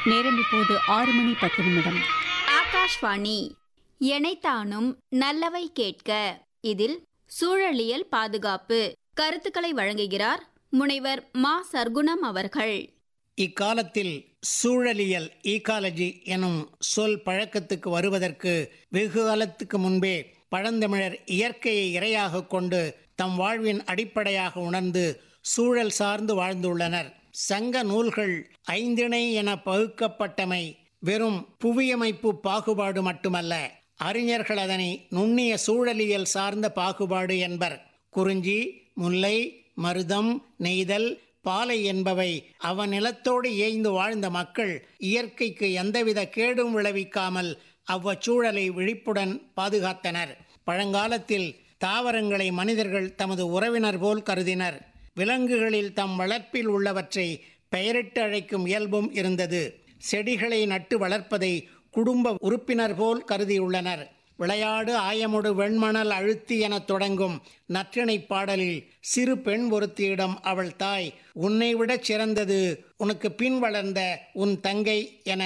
நேரம் இப்போது ஆறு மணி பத்து நிமிடம் ஆகாஷ்வாணி எனைத்தானும் நல்லவை கேட்க இதில் சூழலியல் பாதுகாப்பு கருத்துக்களை வழங்குகிறார் முனைவர் மா சர்க்குணம் அவர்கள் இக்காலத்தில் சூழலியல் ஈகாலஜி எனும் சொல் பழக்கத்துக்கு வருவதற்கு வெகு காலத்துக்கு முன்பே பழந்தமிழர் இயற்கையை இரையாக கொண்டு தம் வாழ்வின் அடிப்படையாக உணர்ந்து சூழல் சார்ந்து வாழ்ந்துள்ளனர் சங்க நூல்கள் ஐந்திணை என பகுக்கப்பட்டமை வெறும் புவியமைப்பு பாகுபாடு மட்டுமல்ல அறிஞர்கள் அதனை நுண்ணிய சூழலியல் சார்ந்த பாகுபாடு என்பர் குறிஞ்சி முல்லை மருதம் நெய்தல் பாலை என்பவை அவன் நிலத்தோடு ஏய்ந்து வாழ்ந்த மக்கள் இயற்கைக்கு எந்தவித கேடும் விளைவிக்காமல் அவ்வச்சூழலை விழிப்புடன் பாதுகாத்தனர் பழங்காலத்தில் தாவரங்களை மனிதர்கள் தமது உறவினர் போல் கருதினர் விலங்குகளில் தம் வளர்ப்பில் உள்ளவற்றை பெயரிட்டு அழைக்கும் இயல்பும் இருந்தது செடிகளை நட்டு வளர்ப்பதை குடும்ப உறுப்பினர் போல் கருதியுள்ளனர் விளையாடு ஆயமுடு வெண்மணல் அழுத்தி எனத் தொடங்கும் நற்றிணை பாடலில் சிறு பெண் ஒருத்தியிடம் அவள் தாய் உன்னை விடச் சிறந்தது உனக்கு பின் வளர்ந்த உன் தங்கை என